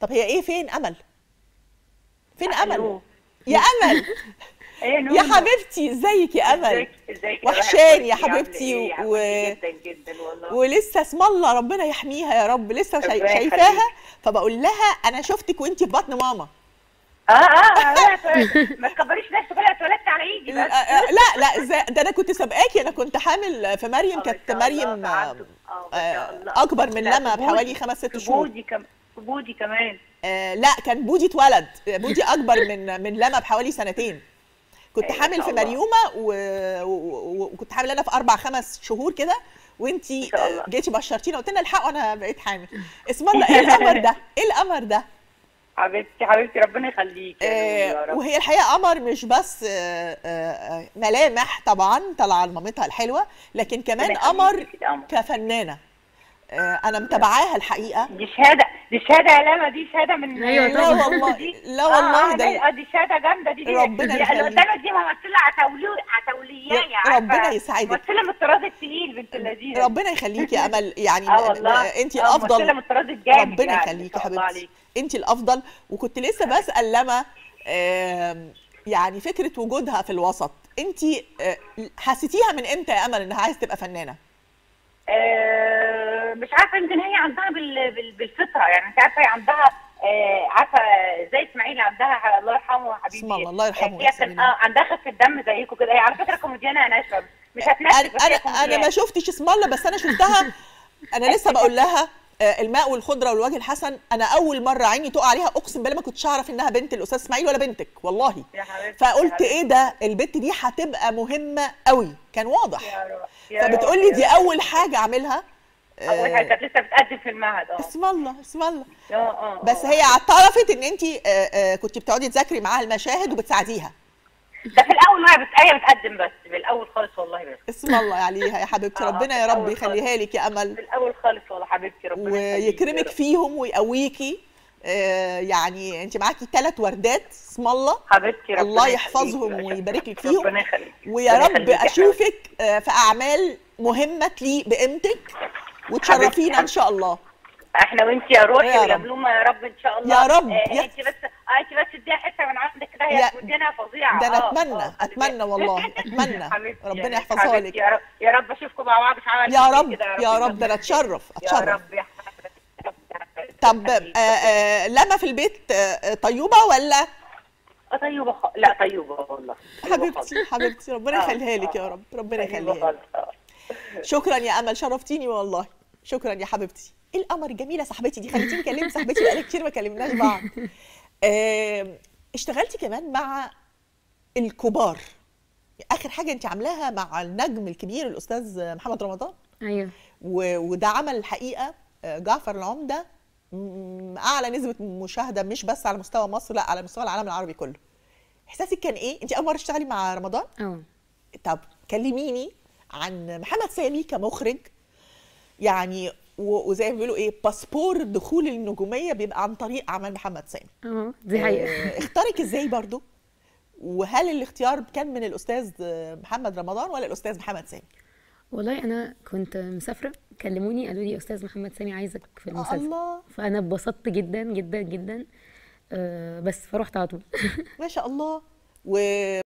طب هي ايه فين امل فين امل ألو. يا امل ايه يا نونو حبيبتي ازيك يا امل ازيك ازيك وحشاني يا روحي؟ عاملة حبيبتي إيه؟ يا و- حبيبتي جدا جدا والله ولسه اسم الله ربنا يحميها يا رب لسه شاي- ربنا شايفاها يخليك. فبقول لها انا شفتك وانت في بطن ماما اه اه اه ما تكبريش نفسك بقى اتولدت على ايدي لا بس آه، لا لا ازاي ده انا كنت سابقاكي انا كنت حامل في مريم آه، كانت ما شاء الله، مريم تعدوا. آه، ما شاء آه، الله. اكبر من لا، لما في بودي- بحوالي خمس ست في شهور بودي كم في بودي كمان آه لا كان بودي اتولد بودي اكبر من من لما بحوالي سنتين كنت أيوة، حامل ما في شاء الله. مريومه و- و- و- وكنت حامل انا في اربع خمس شهور كده وانتي ما شاء الله. آه، جيتي بشرتينا قلت لنا الحق وانا بقيت حامل اسم الله ايه القمر ده ايه القمر ده حبيبتي حبيبتي ربنا يخليك يا نونو يا آه رب وهي الحقيقه قمر مش بس آه آه ملامح طبعا طالعه لمامتها الحلوه لكن كمان ربنا قمر يخليك يا قمر. كفنانه آه انا متابعاها الحقيقه دي شهاده دي شهاده يا لما دي شهاده من أيوة لا طبعا. والله دي- لا والله آه، ده لا، آه، دي شهاده جامده دي, دي ربنا دي- اللي يخليك. قدامك دي ممثله عتاولي عتاولياني يا- عارفة؟ ربنا يسعدك. ممثله من الطراز التقيل بنت اللذيذه ربنا يخليكي يا امل يعني اه والله انت آه، ممثله الافضل من الطراز الجامد ربنا يعني، يخليكي ما شاء الله حبيبتي عليك. انت الافضل وكنت لسه بسال لما آم، يعني فكره وجودها في الوسط انت آه، حسيتيها من امتى يا امل انها عايزه تبقى فنانه آه، مش عارفه يمكن هي عندها بال- بال- بالفطره يعني انت عارفه هي عندها آه، عارفه زي اسماعيل عندها الله يرحمه حبيبي اسم الله، الله يرحمه آه، هي ويحسن كان إليه. اه عندها خفه دم زيكم كده هي على فكره كوميديانه يا نشوى مش هتناسب بس انا هي انا انا ما كوميديان. شفتش اسم الله بس انا شفتها انا لسه بقول لها آه، الماء والخضره والوجه الحسن انا اول مره عيني تقع عليها اقسم بالله ما كنتش اعرف انها بنت الاستاذ اسماعيل ولا بنتك والله يا حبيبتي، فقلت يا حبيبتي. ايه ده البنت دي هتبقى مهمه قوي كان واضح يا رب يا فبتقول رب، لي يا دي رب. اول حاجه اعملها اول آه، حاجه كانت لسه بتقدم في المعهد اه اسم الله اسم الله اه اه بس آه. هي اعترفت ان انت كنت بتقعدي تذاكري معاها المشاهد وبتساعديها ده في الاول وهي بت... هي بتقدم بس في الاول خالص والله بس اسم الله عليها يا حبيبتي آه، ربنا يا في رب الأول يخليها لك يا في امل الاول خالص والله حبيبتي ربنا يخليك يا ويكرمك رب. فيهم ويقويكي آه، يعني انت معاكي ثلاث وردات اسم الله حبيبتي ربنا الله يخليك يحفظهم يا شيخ. ويبارك لك فيهم ربنا يخليك ويا ربنا رب يخليك يا حبيبتي. اشوفك آه، في اعمال مهمه تليق بقيمتك وتشرفينا ان شاء الله احنا وانت يا روحي يا ويا رب. بلومه يا رب ان شاء الله يا رب. آه يا- انت بس آه انت بس اديها حته من عندك كده يا- هي مدينها فظيعه ده انا آه، اتمنى آه، اتمنى والله اتمنى حبيبتي ربنا يا يحفظها حبيبتي لك يا رب يا رب اشوفكم مع بعض في عمل يا جديد رب كده يا رب ده انا يا اتشرف يا اتشرف رب يا حبيبتي. طب آه، آه، لما في البيت آه، طيوبه ولا آه، طيوبه خ... لا طيوبه والله طيوبة خالص. حبيبتي حبيبتي ربنا آه، يخليها لك يا آه. رب ربنا طيوبة يخليها لك خالص، آه. شكرا يا امل شرفتيني والله شكرا يا حبيبتي ايه القمر الجميله صاحبتي دي خليتيني اكلم صاحبتي بقالي كتير ما كلمناش بعض آم، اشتغلتي كمان مع الكبار اخر حاجه انت عاملاها مع النجم الكبير الاستاذ محمد رمضان ايوه و- وده عمل الحقيقه آه، جعفر العمده م- اعلى نسبه مشاهده مش بس على مستوى مصر لا على مستوى العالم العربي كله احساسك كان ايه انت اول مره تشتغلي مع رمضان اه طب كلميني عن محمد سامي كمخرج يعني و- وزي ما بيقولوا ايه باسبور دخول النجوميه بيبقى عن طريق عمل محمد سامي اه دي حقيقه آه، اختارك ازاي برضو وهل الاختيار كان من الاستاذ آه، محمد رمضان ولا الاستاذ محمد سامي والله انا كنت مسافره كلموني قالوا لي استاذ محمد سامي عايزك في آه المسلسل الله فانا اتبسطت جدا جدا جدا آه بس فرحت على طول ما شاء الله و